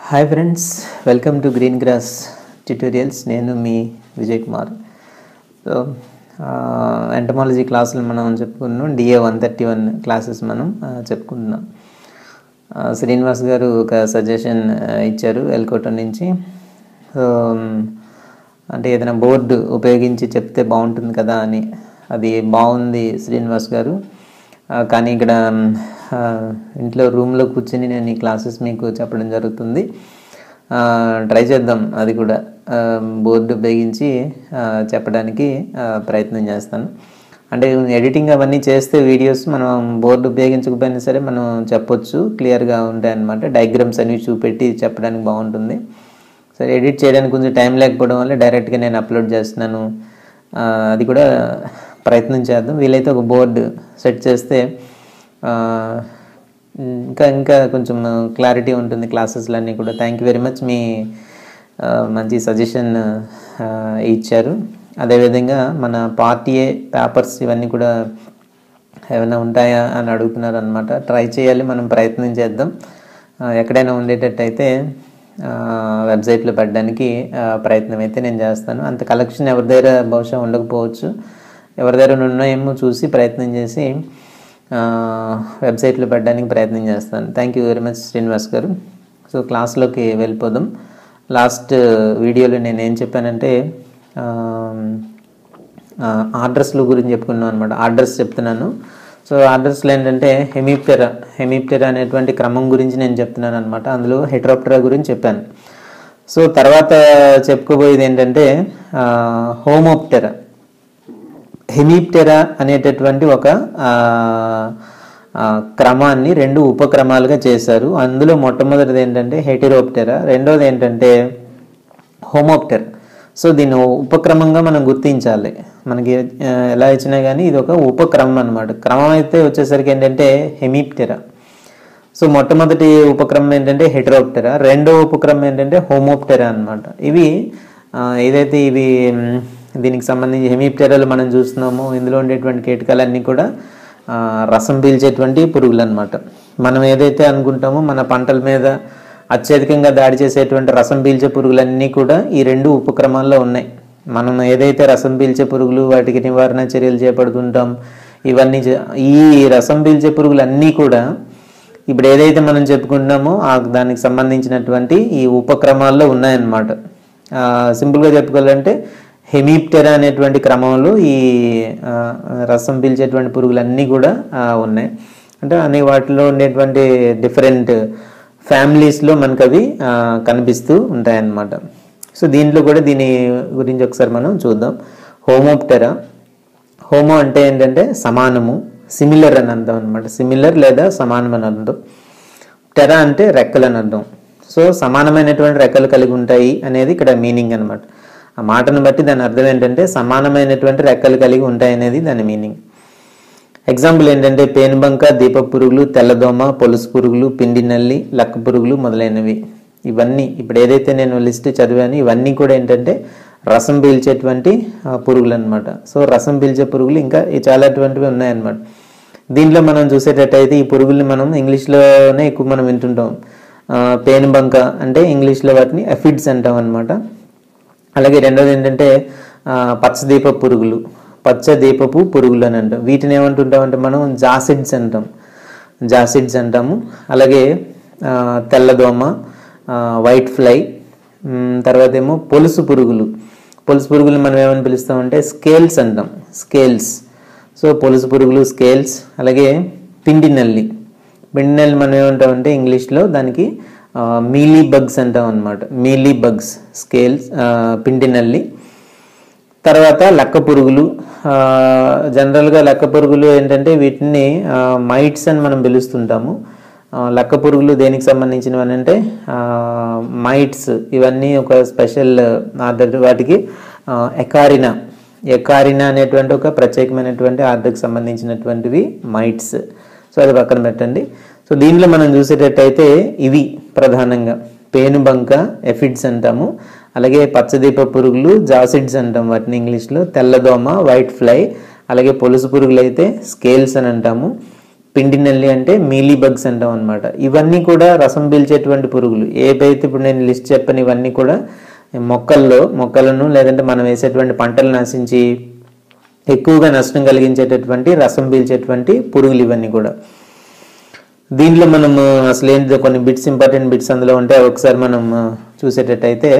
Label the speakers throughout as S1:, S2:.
S1: hi friends welcome to green grass tutorials నేను మీ Vijay Kumar so entomology క్లాసులు మనం చెప్పుకున్నాం DA one thirty one classes మనం ఆ, చెప్పుకుంటున్నాం ఆ, శ్రీనివాస్ గారు ఒక సజెషన్ ఇచ్చారు ఎల్కోట నుంచి సో అంటే ఏదైనా బోర్డు ఉపయోగించి చెప్తే బాగుంటుంది కదా అని అది బాగుంది శ్రీనివాస్ గారు ఆ, కానీ ఇక్కడ ఆ, ఇంట్లో రూమ్లో కూర్చొని నేను ఈ క్లాసెస్ మీకు చెప్పడం జరుగుతుంది ఆ, ట్రై చేద్దాం అది కూడా ఆ, బోర్డు ఉపయోగించి ఆ, చెప్పడానికి ఆ, ప్రయత్నం చేస్తాను అంటే ఎడిటింగ్ అవన్నీ చేస్తే వీడియోస్ మనం బోర్డు ఉపయోగించకపోయినా సరే మనం చెప్పొచ్చు క్లియర్గా ఉంటాయన్నమాట డయాగ్రామ్స్ అనేవి చూపెట్టి చెప్పడానికి బాగుంటుంది సరే ఎడిట్ చేయడానికి కొంచెం టైం లేకపోవడం వల్ల డైరెక్ట్గా నేను అప్లోడ్ చేస్తున్నాను ఆ, అది కూడా ప్రయత్నం చేద్దాం వీలైతే ఒక బోర్డు సెట్ చేస్తే ఆ, ఇంకా ఇంకా కొంచెం క్లారిటీ ఉంటుంది క్లాసెస్లన్నీ కూడా థ్యాంక్ యూ వెరీ మచ్ మీ ఆ, మంచి సజెషన్ ఇచ్చారు అదేవిధంగా మన పార్టీ ఏ పేపర్స్ ఇవన్నీ కూడా ఏమైనా ఉంటాయా అని అడుగుతున్నారు అనమాట ట్రై చేయాలి మనం ప్రయత్నం చేద్దాం ఆ, ఎక్కడైనా ఉండేటట్టయితే ఆ, వెబ్సైట్లో పెట్టడానికి ఆ, ప్రయత్నం అయితే నేను చేస్తాను అంత కలెక్షన్ ఎవరి దగ్గర బహుశా ఉండకపోవచ్చు ఎవరి దగ్గర ఉన్నాయేమో చూసి ప్రయత్నం చేసి ఆ, వెబ్సైట్లో పెట్టడానికి ప్రయత్నం చేస్తాను thank you very much Srinivas garu so క్లాస్లోకి వెళ్ళిపోదాం లాస్ట్ వీడియోలో నేను ఏం చెప్పానంటే ఆ, ఆ, ఆర్డర్స్ల గురించి చెప్పుకున్నాను అనమాట ఆర్డర్స్ చెప్తున్నాను సో ఆర్డర్స్లో ఏంటంటే హెమిప్టెరా హెమిప్టెరా అనేటువంటి క్రమం గురించి నేను చెప్తున్నాను అనమాట అందులో హెట్రోప్టెరా గురించి చెప్పాను సో తర్వాత చెప్పుకోబోయేది ఏంటంటే హోమోప్టెరా హెమిప్టెరా అనేటటువంటి ఒక ఆ, ఆ, క్రమాన్ని రెండు ఉపక్రమాలుగా చేశారు అందులో మొట్టమొదటిది ఏంటంటే హెటిరోప్టెరా రెండోది ఏంటంటే హోమోప్టెర్ సో దీన్ని ఉపక్రమంగా మనం గుర్తించాలి మనకి ఆ, ఎలా ఇచ్చినా కానీ ఇది ఒక ఉపక్రమం అనమాట క్రమం అయితే వచ్చేసరికి ఏంటంటే హెమిప్టెరా సో మొట్టమొదటి ఉపక్రమం ఏంటంటే హెటరోప్టెరా రెండో ఉపక్రమం ఏంటంటే హోమోప్టెరా అన్నమాట ఇవి ఆ, ఏదైతే ఇవి మ్, దీనికి సంబంధించి హెమిప్టెరాలు మనం చూస్తున్నామో ఇందులో ఉండేటువంటి కీటకాలన్నీ కూడా ఆ, రసం పీల్చేటువంటి పురుగులు అనమాట మనం ఏదైతే అనుకుంటామో మన పంటల మీద అత్యధికంగా దాడి చేసేటువంటి రసం పీల్చే పురుగులన్నీ కూడా ఈ రెండు ఉపక్రమాల్లో ఉన్నాయి మనం ఏదైతే రసం పీల్చే పురుగులు వాటికి నివారణ చర్యలు చేపడుతుంటాం ఇవన్నీ చే- ఈ రసం పీల్చే పురుగులన్నీ కూడా ఇప్పుడు ఏదైతే మనం చెప్పుకుంటున్నామో ఆ దానికి సంబంధించినటువంటి ఈ ఉపక్రమాల్లో ఉన్నాయన్నమాట ఆ, సింపుల్గా చెప్పుకోవాలంటే హెమిప్టెరా అనేటువంటి క్రమంలో ఈ ఆ, రసం పీల్చేటువంటి పురుగులన్నీ కూడా ఆ, ఉన్నాయి అంటే అనే వాటిలో ఉండేటువంటి డిఫరెంట్ ఫ్యామిలీస్లో మనకు అవి ఆ, కనిపిస్తూ ఉంటాయన్నమాట సో దీంట్లో కూడా దీని గురించి ఒకసారి మనం చూద్దాం హోమోప్టెరా హోమో అంటే ఏంటంటే సమానము సిమిలర్ అని అర్థం అనమాట సిమిలర్ లేదా సమానం అని అర్థం టెరా అంటే రెక్కలు అని అర్థం సో సమానమైనటువంటి రెక్కలు కలిగి ఉంటాయి అనేది ఇక్కడ మీనింగ్ అనమాట ఆ మాటను బట్టి దాని అర్థం ఏంటంటే సమానమైనటువంటి రెక్కలు కలిగి ఉంటాయి అనేది దాని మీనింగ్ ఎగ్జాంపుల్ ఏంటంటే పేనుబంక దీప పురుగులు తెల్లదోమ పొలుసు పురుగులు పిండి నల్లి లక్క పురుగులు మొదలైనవి ఇవన్నీ ఇప్పుడు ఏదైతే నేను లిస్ట్ చదివాను ఇవన్నీ కూడా ఏంటంటే రసం పీల్చేటువంటి ఆ, పురుగులు అనమాట సో రసం పీల్చే పురుగులు ఇంకా ఈ చాలా అటువంటివి ఉన్నాయన్నమాట దీంట్లో మనం చూసేటట్టయితే ఈ పురుగుల్ని మనం ఇంగ్లీష్లోనే ఎక్కువ మనం వింటుంటాం ఆ, పేనుబంక అంటే ఇంగ్లీష్లో వాటిని ఎఫిడ్స్ అంటాం అనమాట అలాగే రెండోది ఏంటంటే ఆ, పచ్చదీప పురుగులు పచ్చ దీపపు పురుగులు అని అంటాం వీటిని ఏమంటుంటాం అంటే మనం జాసిడ్స్ అంటాం జాసిడ్స్ అంటాము అలాగే ఆ, తెల్లదోమ ఆ, వైట్ ఫ్లై మ్, తర్వాత ఏమో పొలుసు పురుగులు పొలుసు పురుగులు మనం ఏమని పిలుస్తామంటే స్కేల్స్ అంటాం స్కేల్స్ సో పొలుసు పురుగులు స్కేల్స్ అలాగే పిండి నల్లి పిండి నల్లి మనం ఏమంటామంటే ఇంగ్లీష్లో దానికి మీలీ బగ్స్ అంటాం అనమాట మీలీ బగ్స్ స్కేల్స్ పిండి నల్లి తర్వాత లక్క పురుగులు ఆ, జనరల్గా లక్క పురుగులు ఏంటంటే వీటిని ఆ, మైట్స్ అని మనం పిలుస్తుంటాము ఆ, లక్క పురుగులు దేనికి సంబంధించినవి అని అంటే ఆ, మైట్స్ ఇవన్నీ ఒక స్పెషల్ ఆర్డర్ వాటికి ఆ, ఎకారినా ఎకారినా అనేటువంటి ఒక ప్రత్యేకమైనటువంటి ఆర్డర్కి సంబంధించినటువంటివి మైట్స్ సో అది పక్కన పెట్టండి సో దీంట్లో మనం చూసేటట్టయితే ఇవి ప్రధానంగా పేనుబంక ఎఫిడ్స్ అంటాము అలాగే పచ్చదీప పురుగులు జాసిడ్స్ అంటాం వాటిని ఇంగ్లీష్లో తెల్లదోమ వైట్ ఫ్లై అలాగే పొలుసు పురుగులు అయితే స్కేల్స్ అని అంటాము పిండి నల్లి అంటే మీలీ బగ్స్ అంటాం అనమాట ఇవన్నీ కూడా రసం పీల్చేటువంటి పురుగులు ఏవైతే ఇప్పుడు నేను లిస్ట్ చెప్పని ఇవన్నీ కూడా మొక్కల్లో మొక్కలను లేదంటే మనం వేసేటువంటి పంటలు నశించి ఎక్కువగా నష్టం కలిగించేటటువంటి రసం పీల్చేటువంటి పురుగులు ఇవన్నీ కూడా దీంట్లో మనం అసలు ఏంటిదో కొన్ని బిట్స్ ఇంపార్టెంట్ బిట్స్ అందులో ఉంటే అవి ఒకసారి మనం ఆ, చూసేటట్టయితే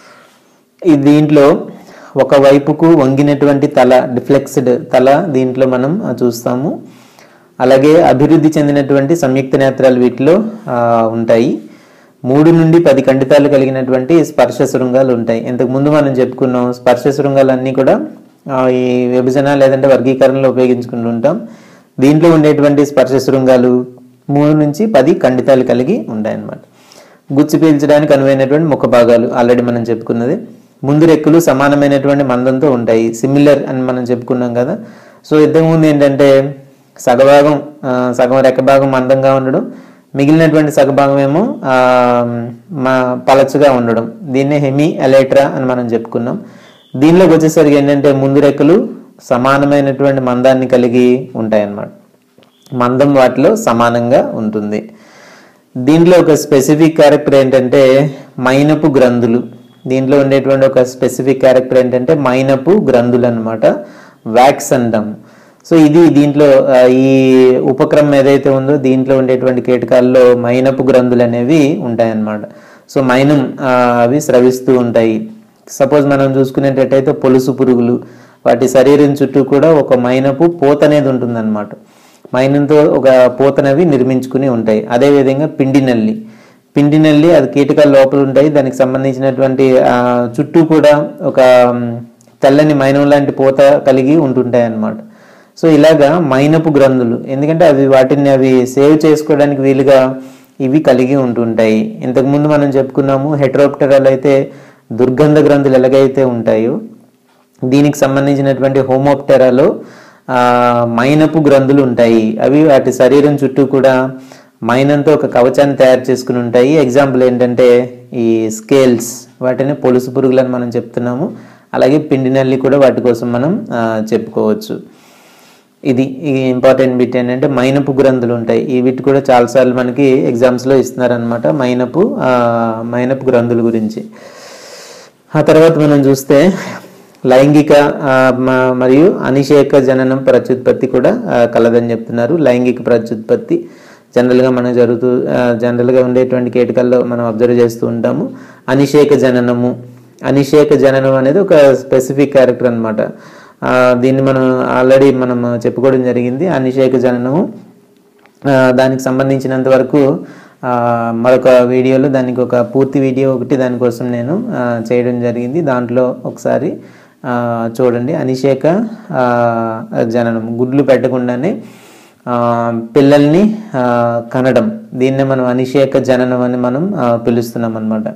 S1: ఈ దీంట్లో ఒక వైపుకు వంగినటువంటి తల డిఫ్లెక్స్డ్ తల దీంట్లో మనం ఆ, చూస్తాము అలాగే అభివృద్ధి చెందినటువంటి సంయుక్త నేత్రాలు వీటిలో ఆ, ఉంటాయి మూడు నుండి పది ఖండితాలు కలిగినటువంటి స్పర్శ శృంగాలు ఉంటాయి ఇంతకు ముందు మనం చెప్పుకున్నాం స్పర్శ శృంగాలు అన్నీ కూడా ఆ, ఈ విభజన లేదంటే వర్గీకరణలో ఉపయోగించుకుంటూ ఉంటాం దీంట్లో ఉండేటువంటి స్పర్శ శృంగాలు మూడు నుంచి పది ఖండితాలు కలిగి ఉంటాయి అన్నమాట గుచ్చి పీల్చడానికి అనువైనటువంటి ముఖ భాగాలు ఆల్రెడీ మనం చెప్పుకున్నది ముందు రెక్కలు సమానమైనటువంటి మందంతో ఉంటాయి సిమిలర్ అని మనం చెప్పుకున్నాం కదా సో ఇంతకు ముందు ఏంటంటే సగభాగం ఆ, సగం రెక్క భాగం మందంగా ఉండడం మిగిలినటువంటి సగభాగం ఏమో ఆ, మా పలచగా ఉండడం దీన్నే హెమీ ఎలైట్రా అని మనం చెప్పుకున్నాం దీనిలోకి వచ్చేసరికి ఏంటంటే ముందు రెక్కలు సమానమైనటువంటి మందాన్ని కలిగి ఉంటాయి అన్నమాట మందం వాటిలో సమానంగా ఉంటుంది దీంట్లో ఒక స్పెసిఫిక్ క్యారెక్టర్ ఏంటంటే మైనపు గ్రంథులు దీంట్లో ఉండేటువంటి ఒక స్పెసిఫిక్ క్యారెక్టర్ ఏంటంటే మైనపు గ్రంథులు అన్నమాట వ్యాక్స్ అంటాం సో ఇది దీంట్లో ఆ, ఈ ఉపక్రమం ఏదైతే ఉందో దీంట్లో ఉండేటువంటి కీటకాల్లో మైనపు గ్రంథులు అనేవి ఉంటాయన్నమాట సో మైనం ఆ, అవి స్రవిస్తూ ఉంటాయి సపోజ్ మనం చూసుకునేటట్టయితే పొలుసు పురుగులు వాటి శరీరం చుట్టూ కూడా ఒక మైనపు పోత అనేది ఉంటుందన్నమాట మైనంతో ఒక పోతనవి నిర్మించుకుని ఉంటాయి అదేవిధంగా పిండి నల్లి పిండి నల్లి అది కీటకాల లోపల ఉంటాయి దానికి సంబంధించినటువంటి ఆ, చుట్టూ కూడా ఒక మ్, తెల్లని మైనం లాంటి పోత కలిగి ఉంటుంటాయి అన్నమాట సో ఇలాగా మైనపు గ్రంథులు ఎందుకంటే అవి వాటిని అవి సేవ్ చేసుకోవడానికి వీలుగా ఇవి కలిగి ఉంటుంటాయి ఇంతకుముందు మనం చెప్పుకున్నాము హెట్రోప్టరాలు అయితే దుర్గంధ గ్రంథులు ఎలాగైతే ఉంటాయో దీనికి సంబంధించినటువంటి హోమోప్టెరాలో ఆ, మైనపు గ్రంథులు ఉంటాయి అవి వాటి శరీరం చుట్టూ కూడా మైనంతో ఒక కవచాన్ని తయారు చేసుకుని ఉంటాయి ఎగ్జాంపుల్ ఏంటంటే ఈ స్కేల్స్ వాటిని పొలుసు పురుగులని మనం చెప్తున్నాము అలాగే పిండి నల్లి కూడా వాటి కోసం మనం ఆ, చెప్పుకోవచ్చు ఇది ఈ ఇంపార్టెంట్ బిట్ ఏంటంటే మైనపు గ్రంథులు ఉంటాయి ఈ వీటి కూడా చాలాసార్లు మనకి ఎగ్జామ్స్లో ఇస్తున్నారనమాట మైనపు ఆ, మైనపు గ్రంథుల గురించి ఆ తర్వాత మనం చూస్తే లైంగిక ఆ, మ- మరియు అనిషేక జననం ప్రత్యుత్పత్తి కూడా ఆ, కలదని చెప్తున్నారు లైంగిక ప్రత్యుత్పత్తి జనరల్గా మనం జరుగుతూ ఆ, జనరల్గా ఉండేటువంటి కీటకాల్లో మనం అబ్జర్వ్ చేస్తూ ఉంటాము అనిషేక జననము అనిషేక జననం అనేది ఒక స్పెసిఫిక్ క్యారెక్టర్ అనమాట దీన్ని మనం ఆల్రెడీ మనం చెప్పుకోవడం జరిగింది అనిషేక జననము ఆ, దానికి సంబంధించినంత వరకు ఆ, మరొక వీడియోలో దానికి ఒక పూర్తి వీడియో ఒకటి దానికోసం నేను ఆ, చేయడం జరిగింది దాంట్లో ఒకసారి ఆ, చూడండి అనిషేక ఆ, జననం గుడ్లు పెట్టకుండానే ఆ, పిల్లల్ని ఆ, కనడం దీన్నే మనం అనిషేక జననం అని మనం ఆ, పిలుస్తున్నాం అనమాట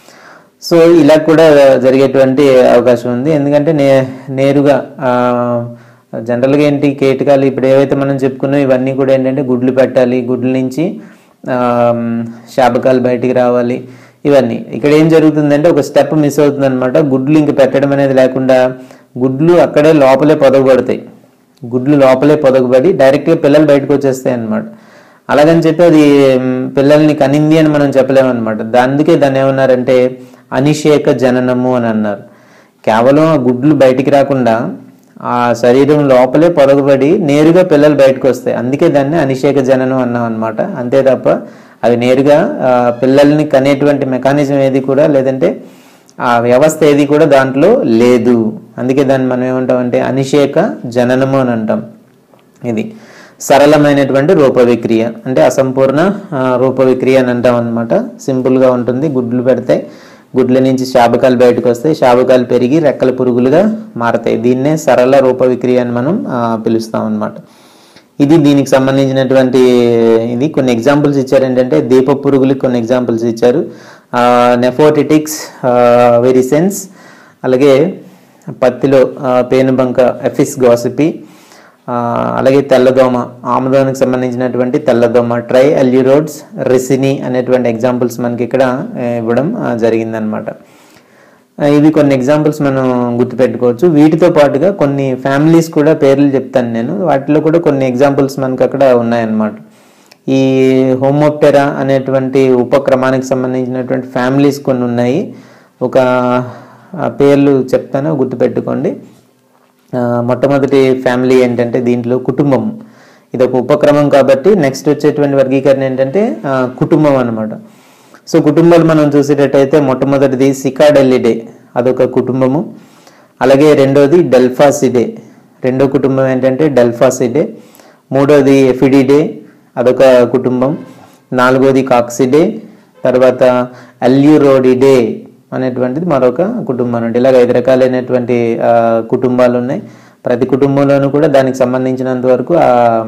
S1: సో ఇలా కూడా జరిగేటువంటి అవకాశం ఉంది ఎందుకంటే నే నేరుగా ఆ, జనరల్గా ఏంటి కీటకాలు ఇప్పుడు ఏవైతే మనం చెప్పుకున్నాం ఇవన్నీ కూడా ఏంటంటే గుడ్లు పెట్టాలి గుడ్ల నుంచి ఆ, శాపకాలు బయటికి రావాలి ఇవన్నీ ఇక్కడ ఏం జరుగుతుందంటే ఒక స్టెప్ మిస్ అవుతుంది అనమాట గుడ్లు ఇంక పెట్టడం అనేది లేకుండా గుడ్లు అక్కడే లోపలే పొదగబడతాయి గుడ్లు లోపలే పొదగబడి డైరెక్ట్గా పిల్లలు బయటకు వచ్చేస్తాయి అన్నమాట అలాగని చెప్పి అది మ్, పిల్లల్ని కనింది అని మనం చెప్పలేమన్నమాట అందుకే దాన్ని ఏమన్నారంటే అనిషేక జననము అని అన్నారు కేవలం ఆ గుడ్లు బయటికి రాకుండా ఆ శరీరం లోపలే పొదగబడి నేరుగా పిల్లలు బయటకు వస్తాయి అందుకే దాన్ని అనిషేక జననం అన్నాం అనమాట అంతే తప్ప అవి నేరుగా ఆ, పిల్లల్ని కనేటువంటి మెకానిజం ఏది కూడా లేదంటే ఆ వ్యవస్థ ఏది కూడా దాంట్లో లేదు అందుకే దాన్ని మనం ఏమంటామంటే అనిషేక జననము అని అంటాం ఇది సరళమైనటువంటి రూప విక్రియ అంటే అసంపూర్ణ ఆ, రూప విక్రియ అని అంటాం అనమాట సింపుల్గా ఉంటుంది గుడ్లు పెడితే గుడ్ల నుంచి శాబకాలు బయటకు వస్తాయి శాబకాలు పెరిగి రెక్కల పురుగులుగా మారతాయి దీన్నే సరళ రూప విక్రియ అని మనం ఆ, పిలుస్తాం అనమాట ఇది దీనికి సంబంధించినటువంటి ఇది కొన్ని ఎగ్జాంపుల్స్ ఇచ్చారు ఏంటంటే దీప పురుగులకి కొన్ని ఎగ్జాంపుల్స్ ఇచ్చారు నెఫోటిటిక్స్ వెరిసెన్స్ అలాగే పత్తిలో ఆ, పేనుబంక ఎఫిస్ గాసిపి ఆ, అలాగే తెల్లదోమ ఆముదానికి సంబంధించినటువంటి తెల్లదోమ ట్రై అల్యూరోడ్స్ రెసిని అనేటువంటి ఎగ్జాంపుల్స్ మనకి ఇక్కడ ఆ, ఇవ్వడం ఆ, జరిగిందనమాట ఆ, ఇవి కొన్ని ఎగ్జాంపుల్స్ మనం గుర్తుపెట్టుకోవచ్చు వీటితో పాటుగా కొన్ని ఫ్యామిలీస్ కూడా పేర్లు చెప్తాను నేను వాటిలో కూడా కొన్ని ఎగ్జాంపుల్స్ మనకు అక్కడ ఉన్నాయన్నమాట ఈ హోమోప్టెరా అనేటువంటి ఉపక్రమానికి సంబంధించినటువంటి ఫ్యామిలీస్ కొన్ని ఉన్నాయి ఒక ఆ, పేర్లు చెప్తాను గుర్తుపెట్టుకోండి ఆ, మొట్టమొదటి ఫ్యామిలీ ఏంటంటే దీంట్లో కుటుంబం ఇది ఒక ఉపక్రమం కాబట్టి నెక్స్ట్ వచ్చేటువంటి వర్గీకరణ ఏంటంటే ఆ, కుటుంబం అన్నమాట సో కుటుంబాలు మనం చూసేటట్టయితే మొట్టమొదటిది సికాడెల్లిడే అదొక కుటుంబము అలాగే రెండోది డెల్ఫాసిడే రెండో కుటుంబం ఏంటంటే డెల్ఫాసిడే మూడోది ఎఫిడిడే అదొక కుటుంబం నాలుగోది కాక్సిడే తర్వాత అల్యూరోడిడే అనేటువంటిది మరొక కుటుంబం అంటే ఇలాగ ఐదు రకాలైనటువంటి ఆ, కుటుంబాలు ఉన్నాయి ప్రతి కుటుంబంలోనూ కూడా దానికి సంబంధించినంత వరకు ఆ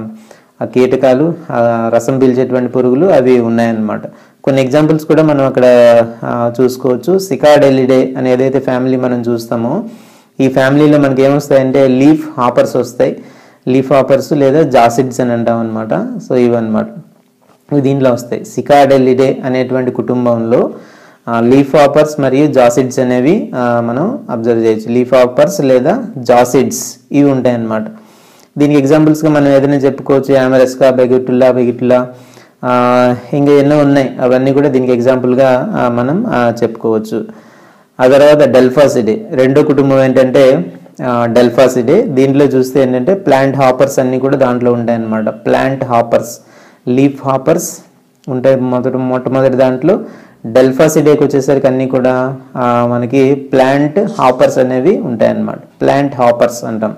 S1: ఆ కీటకాలు ఆ రసం పీల్చేటువంటి పురుగులు అవి ఉన్నాయన్నమాట కొన్ని ఎగ్జాంపుల్స్ కూడా మనం అక్కడ ఆ, చూసుకోవచ్చు సికాడెలిడే అని ఏదైతే ఫ్యామిలీ మనం చూస్తామో ఈ ఫ్యామిలీలో మనకి ఏమొస్తాయంటే లీఫ్ హాపర్స్ వస్తాయి లీఫ్ హాపర్స్ లేదా జాసిడ్స్ అని అంటాం అనమాట సో ఇవన్నమాట ఇవి దీంట్లో వస్తాయి సికాడెలిడే అనేటువంటి కుటుంబంలో లీఫ్ హాపర్స్ మరియు జాసిడ్స్ అనేవి ఆ, మనం అబ్జర్వ్ చేయొచ్చు లీఫ్ హాపర్స్ లేదా జాసిడ్స్ ఇవి ఉంటాయి అన్నమాట దీనికి ఎగ్జాంపుల్స్గా మనం ఏదైనా చెప్పుకోవచ్చు యామరస్కా బెగిటుల్లా బెగిటుల్లా ఆ, ఇంకా ఎన్నో ఉన్నాయి అవన్నీ కూడా దీనికి ఎగ్జాంపుల్గా ఆ, మనం ఆ, చెప్పుకోవచ్చు ఆ తర్వాత డెల్ఫాసిడే రెండో కుటుంబం ఏంటంటే ఆ, డెల్ఫాసిడే దీంట్లో చూస్తే ఏంటంటే ప్లాంట్ హాపర్స్ అన్నీ కూడా దాంట్లో ఉంటాయి అన్నమాట ప్లాంట్ హాపర్స్ లీఫ్ హాపర్స్ ఉంటాయి మొదటి మొట్టమొదటి దాంట్లో డెల్ఫాసిడేకి వచ్చేసరికి అన్నీ కూడా ఆ, మనకి ప్లాంట్ హాపర్స్ అనేవి ఉంటాయి అన్నమాట ప్లాంట్ హాపర్స్ అంటాం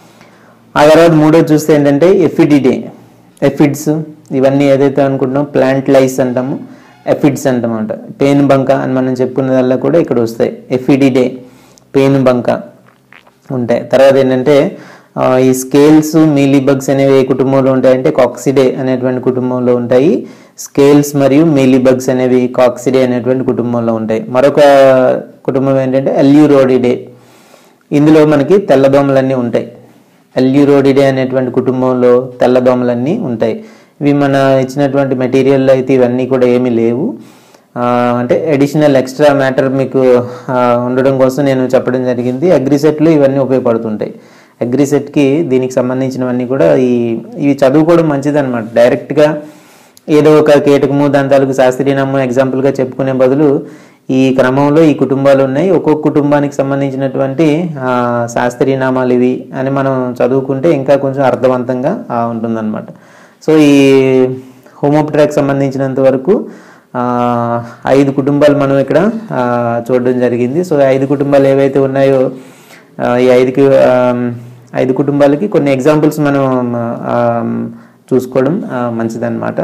S1: ఆ తర్వాత మూడోది చూస్తే ఏంటంటే ఎఫిడిడే ఎఫిడ్స్ ఇవన్నీ ఏదైతే అనుకుంటున్నాం ప్లాంట్ లైస్ అంటాము ఎఫిడ్స్ అంటాం అనమాట పేను బంక అని మనం చెప్పుకున్నదల్లా కూడా ఇక్కడ వస్తాయి ఎఫిడిడే పేను బంక ఉంటాయి తర్వాత ఏంటంటే ఆ, ఈ స్కేల్స్ మీలీబగ్స్ అనేవి ఏ కుటుంబంలో ఉంటాయంటే కాక్సిడే అనేటువంటి కుటుంబంలో ఉంటాయి స్కేల్స్ మరియు మీలీబగ్స్ అనేవి కాక్సిడే అనేటువంటి కుటుంబంలో ఉంటాయి మరొక కుటుంబం ఏంటంటే ఎల్యూరోడిడే ఇందులో మనకి తెల్లదోమలన్నీ ఉంటాయి ఎల్యూరోడిడే అనేటువంటి కుటుంబంలో తెల్లదోమలన్నీ ఉంటాయి ఇవి మన ఇచ్చినటువంటి మెటీరియల్లో అయితే ఇవన్నీ కూడా ఏమీ లేవు ఆ, అంటే అడిషనల్ ఎక్స్ట్రా మ్యాటర్ మీకు ఆ, ఉండడం కోసం నేను చెప్పడం జరిగింది అగ్రిసెట్లో ఇవన్నీ ఉపయోగపడుతుంటాయి అగ్రిసెట్కి దీనికి సంబంధించినవన్నీ కూడా ఈ ఇవి చదువుకోవడం మంచిదన్నమాట డైరెక్ట్గా ఏదో ఒక కీటకము దాని తాలూకు శాస్త్రీయనామం ఎగ్జాంపుల్గా చెప్పుకునే బదులు ఈ క్రమంలో ఈ కుటుంబాలు ఉన్నాయి ఒక్కొక్క కుటుంబానికి సంబంధించినటువంటి ఆ, శాస్త్రీయనామాలు ఇవి అని మనం చదువుకుంటే ఇంకా కొంచెం అర్థవంతంగా ఆ, ఉంటుందన్నమాట సో ఈ హోమోప్టరాకి సంబంధించినంత వరకు ఆ, ఐదు కుటుంబాలు మనం ఇక్కడ ఆ, చూడడం జరిగింది సో ఐదు కుటుంబాలు ఏవైతే ఉన్నాయో ఆ, ఈ ఐదుకి ఆ, ఐదు కుటుంబాలకి కొన్ని ఎగ్జాంపుల్స్ మనం ఆ, చూసుకోవడం ఆ, మంచిదన్నమాట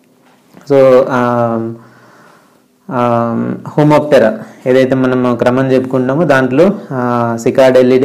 S1: సో హోమోప్టెరా ఏదైతే మనం క్రమం చెప్పుకుంటామో దాంట్లో సికాడెల్లిడే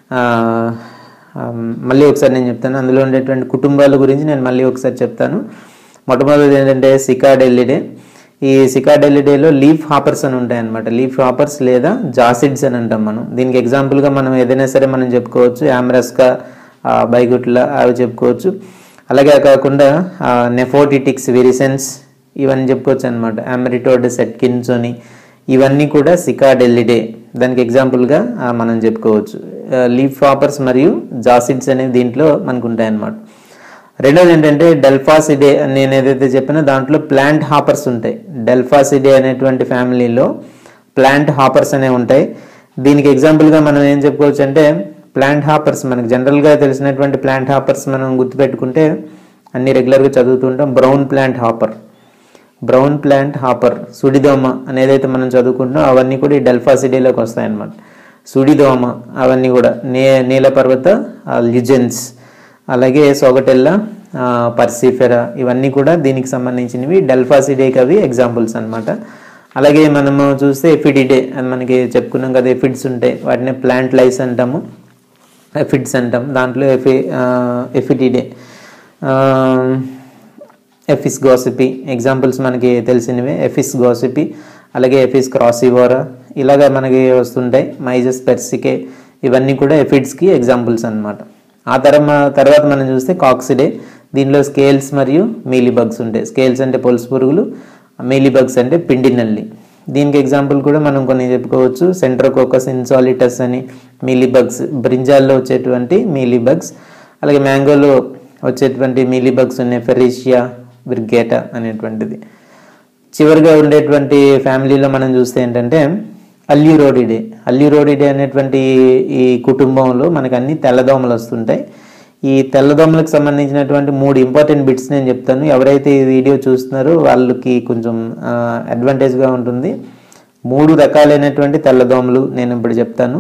S1: మళ్ళీ ఒకసారి నేను చెప్తాను అందులో ఉండేటువంటి కుటుంబాల గురించి నేను మళ్ళీ ఒకసారి చెప్తాను మొట్టమొదటి ఏంటంటే సికాడెల్లిడే ఈ సికాడెల్లిడేలో లీఫ్ హాపర్స్ అని ఉంటాయి అనమాట లీఫ్ హాపర్స్ లేదా జాసిడ్స్ అని అంటాం మనం దీనికి ఎగ్జాంపుల్గా మనం ఏదైనా సరే మనం చెప్పుకోవచ్చు యామ్రస్కా బైగుట్ల అవి చెప్పుకోవచ్చు అలాగే కాకుండా నెఫోటిటిక్స్ విరిసెన్స్ ఇవన్నీ చెప్పుకోవచ్చు అనమాట అమెరిటోడ్ సెట్కిన్స్ అని ఇవన్నీ కూడా సికాడెల్లిడే దానికి ఎగ్జాంపుల్గా ఆ, మనం చెప్పుకోవచ్చు లీఫ్ హాపర్స్ మరియు జాసిడ్స్ అనేవి దీంట్లో మనకు ఉంటాయి అన్నమాట రెండోది ఏంటంటే డెల్ఫాసిడే అని నేను ఏదైతే చెప్పినా దాంట్లో ప్లాంట్ హాపర్స్ ఉంటాయి డెల్ఫాసిడే అనేటువంటి ఫ్యామిలీలో ప్లాంట్ హాపర్స్ అనేవి ఉంటాయి దీనికి ఎగ్జాంపుల్గా మనం ఏం చెప్పుకోవచ్చు అంటే ప్లాంట్ హాపర్స్ మనకు జనరల్గా తెలిసినటువంటి ప్లాంట్ హాపర్స్ మనం గుర్తుపెట్టుకుంటే అన్ని రెగ్యులర్గా చదువుతుంటాం brown plant hopper brown plant hopper సుడిదోమ అనేదైతే మనం చదువుకుంటున్నాం అవన్నీ కూడా ఈ డెల్ఫాసిడీలోకి వస్తాయన్నమాట సుడిదోమ అవన్నీ కూడా నే నీల పర్వత లిజెన్స్ అలాగే సోగటెల్లా పర్సిఫెరా ఇవన్నీ కూడా దీనికి సంబంధించినవి డెల్ఫాసిడేకి అవి ఎగ్జాంపుల్స్ అన్నమాట అలాగే మనము చూస్తే ఎఫిడిడే అని మనకి చెప్పుకున్నాం కదా ఎఫిడ్స్ ఉంటాయి వాటిని ప్లాంట్ లైస్ అంటాము ఎఫిడ్స్ అంటాం దాంట్లో ఎఫి ఎఫిడిడే ఎఫిస్ గోసిపి ఎగ్జాంపుల్స్ మనకి తెలిసినవే ఎఫిస్ గోసిపి అలాగే ఎఫిస్ క్రాసివోరా ఇలాగ మనకి వస్తుంటాయి మైజస్ పెర్సికే ఇవన్నీ కూడా ఎఫిడ్స్కి ఎగ్జాంపుల్స్ అన్నమాట ఆ తరం తర్వాత మనం చూస్తే కాక్సిడే దీనిలో స్కేల్స్ మరియు మీలీబగ్స్ ఉంటాయి స్కేల్స్ అంటే పొలుసు పురుగులు మీలీబగ్స్ అంటే పిండి నల్లి దీనికి ఎగ్జాంపుల్ కూడా మనం కొన్ని చెప్పుకోవచ్చు సెంట్రోకోకస్ ఇన్సాలిటస్ అని మీలీబగ్స్ బ్రింజాల్లో వచ్చేటువంటి మీలీబగ్స్ అలాగే మ్యాంగోలో వచ్చేటువంటి మీలీబగ్స్ ఉన్నాయి ఫెరీషియా బ్రిగేటా అనేటువంటిది చివరిగా ఉండేటువంటి ఫ్యామిలీలో మనం చూస్తే ఏంటంటే అల్యూరోడిడే అల్యూరోడిడే అనేటువంటి ఈ కుటుంబంలో మనకు అన్ని తెల్లదోమలు వస్తుంటాయి ఈ తెల్లదోమలకు సంబంధించినటువంటి మూడు ఇంపార్టెంట్ బిట్స్ నేను చెప్తాను ఎవరైతే ఈ వీడియో చూస్తున్నారో వాళ్ళకి కొంచెం అడ్వాంటేజ్గా ఉంటుంది మూడు రకాలైనటువంటి తెల్లదోమలు నేను ఇప్పుడు చెప్తాను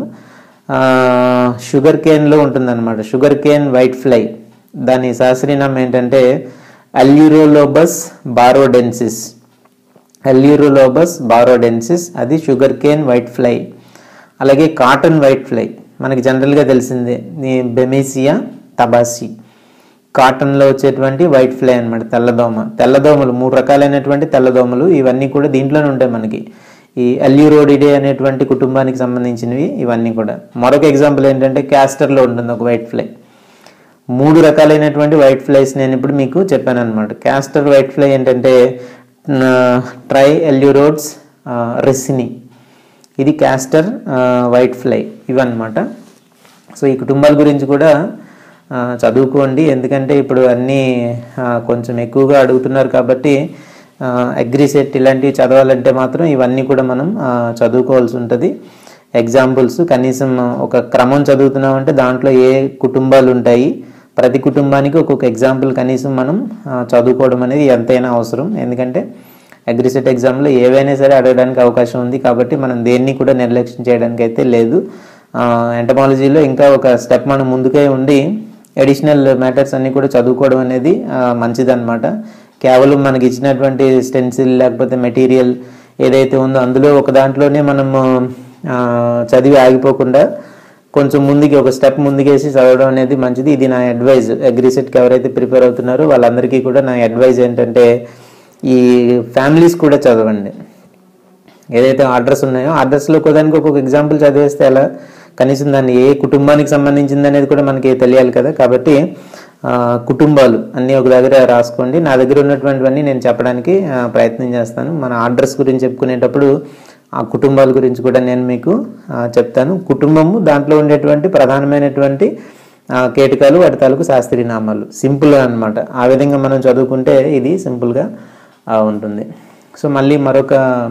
S1: షుగర్ కేన్లో ఉంటుందన్నమాట షుగర్ కేన్ వైట్ ఫ్లై దాని శాస్త్రీయనామం ఏంటంటే అల్యూరోలోబస్ బారోడెన్సిస్ అల్యూరోలోబస్ బారోడెన్సిస్ అది షుగర్ కేన్ వైట్ ఫ్లై అలాగే కాటన్ వైట్ ఫ్లై మనకి జనరల్గా తెలిసిందే ఈ బెమేసియా తబాసి కాటన్లో వచ్చేటువంటి వైట్ ఫ్లై అనమాట తెల్లదోమ తెల్లదోమలు మూడు రకాలైనటువంటి తెల్లదోమలు ఇవన్నీ కూడా దీంట్లోనే ఉంటాయి మనకి ఈ అల్యూరోడిడే అనేటువంటి కుటుంబానికి సంబంధించినవి ఇవన్నీ కూడా మరొక ఎగ్జాంపుల్ ఏంటంటే క్యాస్టర్లో ఉంటుంది ఒక వైట్ ఫ్లై మూడు రకాలైనటువంటి వైట్ ఫ్లైస్ నేను ఇప్పుడు మీకు చెప్పాను అనమాట క్యాస్టర్ వైట్ ఫ్లై ఏంటంటే ట్రై ఎల్యూరోడ్స్ రెసిని ఇది క్యాస్టర్ వైట్ ఫ్లై ఇవన్నమాట సో ఈ కుటుంబాల గురించి కూడా ఆ, చదువుకోండి ఎందుకంటే ఇప్పుడు అన్నీ ఆ, కొంచెం ఎక్కువగా అడుగుతున్నారు కాబట్టి అగ్రిసెట్ ఇలాంటివి చదవాలంటే మాత్రం ఇవన్నీ కూడా మనం ఆ, చదువుకోవాల్సి ఉంటుంది ఎగ్జాంపుల్స్ కనీసం ఒక క్రమం చదువుతున్నామంటే దాంట్లో ఏ కుటుంబాలు ఉంటాయి ప్రతి కుటుంబానికి ఒక్కొక్క ఎగ్జాంపుల్ కనీసం మనం ఆ, చదువుకోవడం అనేది ఎంతైనా అవసరం ఎందుకంటే అగ్రిసెట్ ఎగ్జామ్లో ఏవైనా సరే అడగడానికి అవకాశం ఉంది కాబట్టి మనం దేన్ని కూడా నిర్లక్ష్యం చేయడానికి అయితే లేదు ఎంటమాలజీలో ఇంకా ఒక స్టెప్ మనం ముందుకే ఉండి అడిషనల్ మ్యాటర్స్ అన్నీ కూడా చదువుకోవడం అనేది ఆ, మంచిదన్నమాట కేవలం మనకి ఇచ్చినటువంటి స్టెన్సిల్ లేకపోతే మెటీరియల్ ఏదైతే ఉందో అందులో ఒక దాంట్లోనే మనము ఆ, చదివి ఆగిపోకుండా కొంచెం ముందుకి ఒక స్టెప్ ముందుకేసి చదవడం అనేది మంచిది ఇది నా అడ్వైజ్ అగ్రిసెట్కి ఎవరైతే ప్రిపేర్ అవుతున్నారో వాళ్ళందరికీ కూడా నా అడ్వైజ్ ఏంటంటే ఈ ఫ్యామిలీస్ కూడా చదవండి ఏదైతే ఆర్డర్స్ ఉన్నాయో ఆర్డర్స్లో ఒకదానికి ఒక్కొక్క ఎగ్జాంపుల్ చదివేస్తే ఎలా కనీసం దాన్ని ఏ కుటుంబానికి సంబంధించింది అనేది కూడా మనకి తెలియాలి కదా కాబట్టి ఆ, కుటుంబాలు అన్నీ ఒక దగ్గర రాసుకోండి నా దగ్గర ఉన్నటువంటివన్నీ నేను చెప్పడానికి ఆ, ప్రయత్నం చేస్తాను మన ఆర్డర్స్ గురించి చెప్పుకునేటప్పుడు ఆ కుటుంబాల గురించి కూడా నేను మీకు ఆ, చెప్తాను కుటుంబము దాంట్లో ఉండేటువంటి ప్రధానమైనటువంటి ఆ, కీటకాలు వాటి తాలూకు శాస్త్రీయ నామాలు సింపుల్ అన్నమాట ఆ విధంగా మనం చదువుకుంటే ఇది సింపుల్గా ఆ, ఉంటుంది సో మళ్ళీ మరొక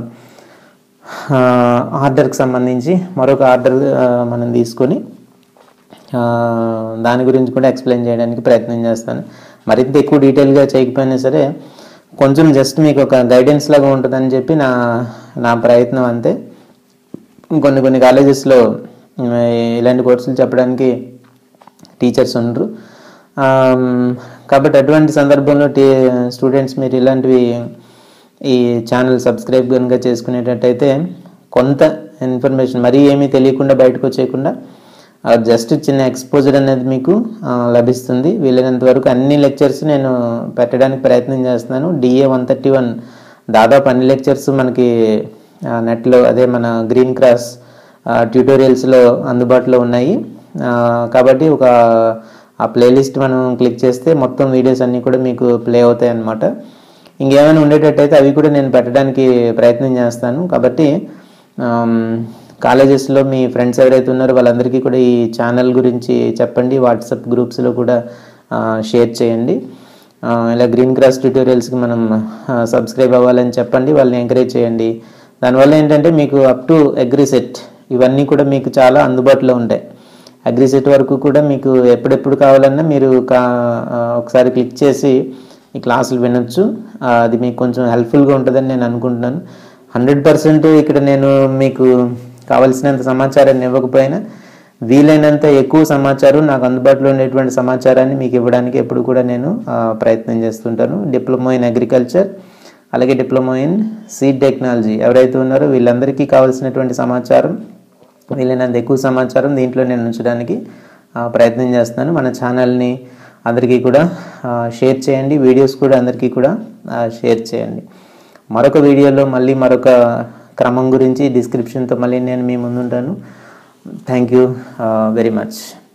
S1: ఆ, ఆర్డర్కి సంబంధించి మరొక ఆర్డర్ ఆ, మనం తీసుకొని ఆ, దాని గురించి కూడా ఎక్స్ప్లెయిన్ చేయడానికి ప్రయత్నం చేస్తాను మరింత ఎక్కువ డీటెయిల్గా చేయకపోయినా సరే కొంచెం జస్ట్ మీకు ఒక గైడెన్స్ లాగా ఉంటుందని చెప్పి నా నా ప్రయత్నం అంతే కొన్ని కొన్ని కాలేజెస్లో ఇలాంటి కోర్సులు చెప్పడానికి టీచర్స్ ఉండరు ఆమ్, కాబట్టి అటువంటి సందర్భంలో టీ స్టూడెంట్స్ మీరు ఇలాంటివి ఈ ఛానల్ సబ్స్క్రైబ్ కనుక చేసుకునేటట్టయితే కొంత ఇన్ఫర్మేషన్ మరీ ఏమీ తెలియకుండా బయటకు వచ్చేయకుండా జస్ట్ చిన్న ఎక్స్పోజర్ అనేది మీకు ఆ, లభిస్తుంది వీలైనంత వరకు అన్ని లెక్చర్స్ నేను పెట్టడానికి ప్రయత్నం చేస్తున్నాను డిఏ వన్ థర్టీ వన్ దాదాపు అన్ని లెక్చర్స్ మనకి ఆ, నెట్లో అదే మన గ్రీన్ క్రాస్ ట్యూటోరియల్స్లో అందుబాటులో ఉన్నాయి ఆ, కాబట్టి ఒక ఆ ప్లేలిస్ట్ మనం క్లిక్ చేస్తే మొత్తం వీడియోస్ అన్నీ కూడా మీకు ప్లే అవుతాయి అన్నమాట ఇంకేమైనా ఉండేటట్టయితే అవి కూడా నేను పెట్టడానికి ప్రయత్నం చేస్తాను కాబట్టి కాలేజెస్లో మీ ఫ్రెండ్స్ ఎవరైతే ఉన్నారో వాళ్ళందరికీ కూడా ఈ ఛానల్ గురించి చెప్పండి వాట్సాప్ గ్రూప్స్లో కూడా షేర్ చేయండి ఆ, ఇలా గ్రీన్ క్రాస్ ట్యూటోరియల్స్కి మనం సబ్స్క్రైబ్ అవ్వాలని చెప్పండి వాళ్ళని ఎంకరేజ్ చేయండి దానివల్ల ఏంటంటే మీకు అప్ టు అగ్రిసెట్ ఇవన్నీ కూడా మీకు చాలా అందుబాటులో ఉంటాయి అగ్రిసెట్ వరకు కూడా మీకు ఎప్పుడెప్పుడు కావాలన్నా మీరు కా ఆ, ఒకసారి క్లిక్ చేసి ఈ క్లాసులు వినొచ్చు ఆ, అది మీకు కొంచెం హెల్ప్ఫుల్గా ఉంటుందని నేను అనుకుంటున్నాను హండ్రెడ్ పర్సెంట్ ఇక్కడ నేను మీకు కావలసినంత సమాచారాన్ని ఇవ్వకపోయినా వీలైనంత ఎక్కువ సమాచారం నాకు అందుబాటులో ఉండేటువంటి సమాచారాన్ని మీకు ఇవ్వడానికి ఎప్పుడు కూడా నేను ఆ, ప్రయత్నం చేస్తుంటాను డిప్లొమా ఇన్ అగ్రికల్చర్ అలాగే డిప్లొమా ఇన్ సీడ్ టెక్నాలజీ ఎవరైతే ఉన్నారో వీళ్ళందరికీ కావాల్సినటువంటి సమాచారం వీలైనంత ఎక్కువ సమాచారం దీంట్లో నేను ఉంచడానికి ఆ, ప్రయత్నం చేస్తున్నాను మన ఛానల్ని అందరికీ కూడా ఆ, షేర్ చేయండి వీడియోస్ కూడా అందరికీ కూడా ఆ, షేర్ చేయండి మరొక వీడియోలో మళ్ళీ మరొక క్రమం గురించి డిస్క్రిప్షన్తో మళ్ళీ నేను మీ ముందుంటాను థ్యాంక్ యూ వెరీ మచ్